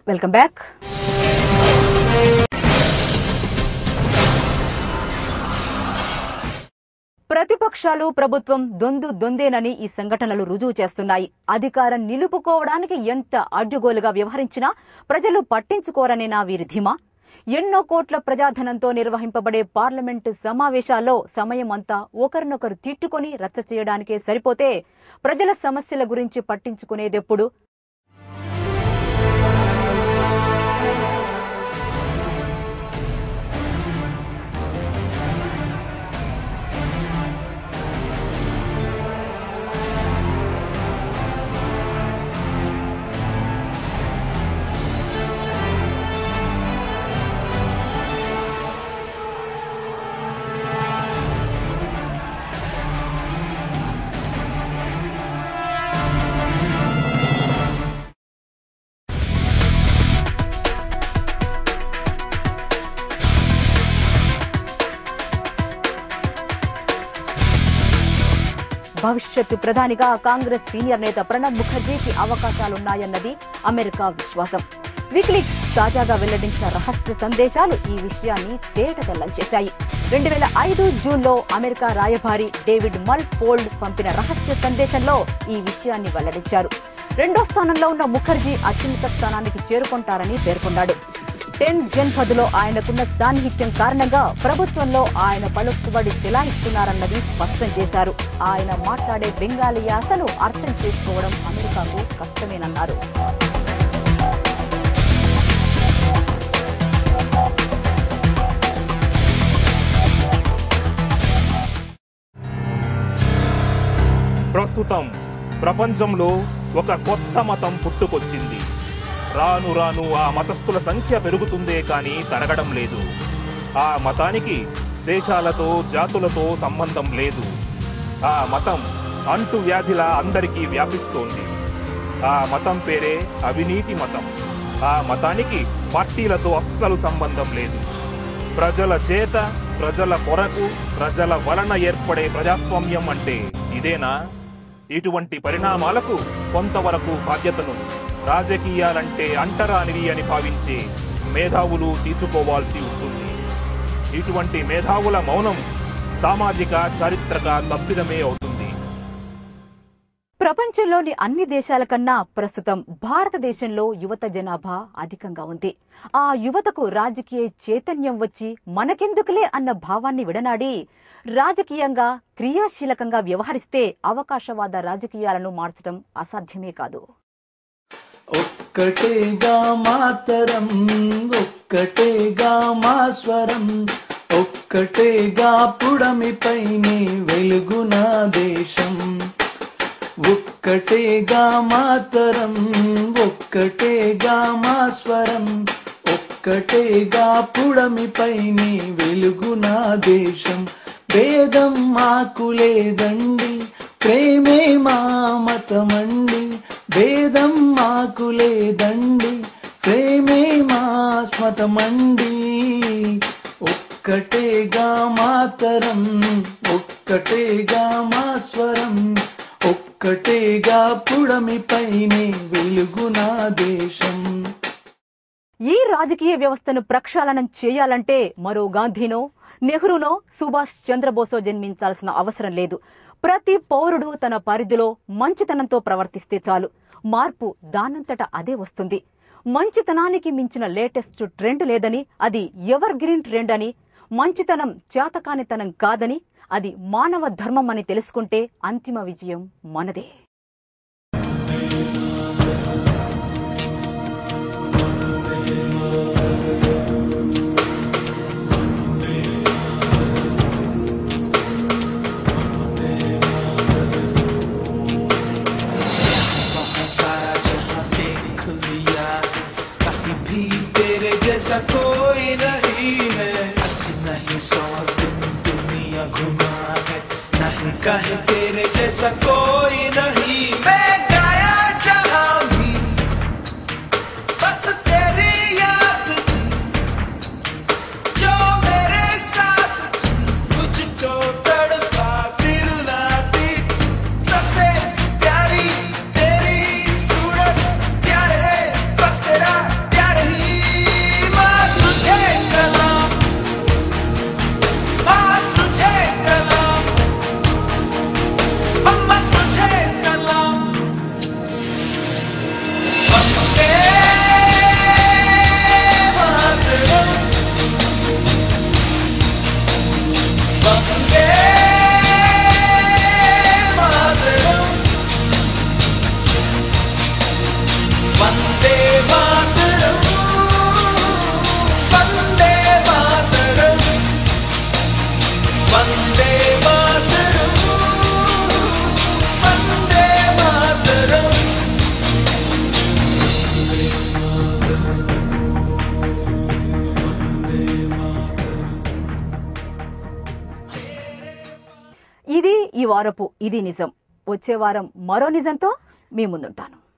welcome back ప్రతిపక్షాలు ప్రభుత్వం దొందు దొందేనని ఈ సంఘటనలు రుజువు చేస్తున్నాయి అధికారం నిలుపుకోవడానికి ఎంత అడ్డుగోలుగా వ్యవహరించినా ప్రజలు పట్టించుకోరనేనా వీరి ధీమా ఎన్నో కోట్ల ప్రజాధనంతో నిర్వహింపబడే పార్లమెంటు సమావేశాల్లో సమయం అంతా ఒకరినొకరు తిట్టుకొని రచ్చ చేయడానికే సరిపోతే ప్రజల సమస్యల గురించి పట్టించుకునేదెప్పుడు భవిష్యత్తు ప్రధానిగా కాంగ్రెస్ సీనియర్ నేత ప్రణబ్ ముఖర్జీకి అవకాశాలున్నాయన్నది అమెరికా విశ్వాసం వికిలీక్స్ తాజాగా వెల్లడించిన రహస్య సందేశాలు ఈ విషయాన్ని తేటతెల్లం చేశాయి రెండు వేల ఐదు జూన్లో అమెరికా రాయబారి డేవిడ్ మల్ ఫోల్డ్ పంపిన రహస్య సందేశంలో ఈ విషయాన్ని వెల్లడించారు రెండో స్థానంలో ఉన్న ముఖర్జీ అత్యున్నత స్థానానికి చేరుకుంటారని పేర్కొన్నాడు టెన్ జన్ పదులో ఆయనకున్న సాన్నిహిత్యం కారణంగా ప్రభుత్వంలో ఆయన పలుకుబడి చెలాయిస్తున్నారన్నది స్పష్టం చేశారు ఆయన మాట్లాడే బెంగాలీ యాసను అర్థం చేసుకోవడం అమెరికాకు కష్టమేనన్నారు ప్రస్తుతం ప్రపంచంలో ఒక కొత్త మతం పుట్టుకొచ్చింది రాను రాను ఆ మతస్థుల సంఖ్య పెరుగుతుందే కానీ తరగడం లేదు ఆ మతానికి దేశాలతో జాతులతో సంబంధం లేదు ఆ మతం అంటు వ్యాధిలా అందరికీ వ్యాపిస్తోంది ఆ మతం పేరే అవినీతి మతం ఆ మతానికి పార్టీలతో అస్సలు సంబంధం లేదు ప్రజల చేత ప్రజల కొరకు ప్రజల వలన ఏర్పడే ప్రజాస్వామ్యం అంటే ఇదేనా ఇటువంటి పరిణామాలకు కొంతవరకు బాధ్యతను రాజకీయాలంటే అంటరానివి అని భావించే మేధావులు తీసుకోవాల్సి ఉంటుంది ఇటువంటి మేధావుల మౌనం సామాజిక చారిత్రక తప్పిదమే అవుతుంది ప్రపంచంలోని అన్ని దేశాల కన్నా ప్రస్తుతం భారతదేశంలో యువత జనాభా అధికంగా ఉంది ఆ యువతకు రాజకీయ చైతన్యం వచ్చి మనకెందుకులే అన్న భావాన్ని విడనాడి రాజకీయంగా క్రియాశీలకంగా వ్యవహరిస్తే అవకాశవాద రాజకీయాలను మార్చడం అసాధ్యమే కాదు ఒక్కటేగా మాతరం ఒక్కటేగా మా స్వరం ఒక్కటేగా పుడమిపైనే వెలుగునా దేశం ఒక్కటేగా మాతరం ఒక్కటేగా మా స్వరం ఒక్కటేగా పుడమిపైనే వెలుగునా దేశం భేదం మాకు లేదండి ప్రేమే మా మతమండి భేదం మాకు లేదండి ప్రేమే మా మతమండి ఒక్కటేగా మాతరం ఒక్కటేగా మా స్వరం ఒక్కటేగా పుడమిపైనే వెలుగునా దేశం ఈ రాజకీయ వ్యవస్థను ప్రక్షాళనం చేయాలంటే మరో గాంధీనో నెహ్రూనో సుభాష్ చంద్రబోసో జన్మించాల్సిన అవసరం లేదు ప్రతి పౌరుడు తన పరిధిలో మంచితనంతో ప్రవర్తిస్తే చాలు మార్పు దానంతట అదే వస్తుంది మంచితనానికి మించిన లేటెస్ట్ ట్రెండ్ లేదని అది ఎవర్ గ్రీన్ ట్రెండ్ అని మంచితనం చేతకానితనం కాదని అది మానవ ధర్మం అని తెలుసుకుంటే అంతిమ విజయం మనదే सारा जहां देख लिया कहीं भी तेरे जैसा कोई नहीं है अस्सी नहीं सौ दिन दुनिया घुमा है नहीं कहे तेरे जैसा कोई नहीं मैं गाया जहां भी बस तेरी याद थी जो मेरे साथ थी, मुझको तड़पा दिलाती सबसे प्यारी तेरी सूरत प्यार है बस तेरा प्यार వారపు ఇది నిజం వచ్చే వారం మరో నిజంతో మీ ముందుంటాను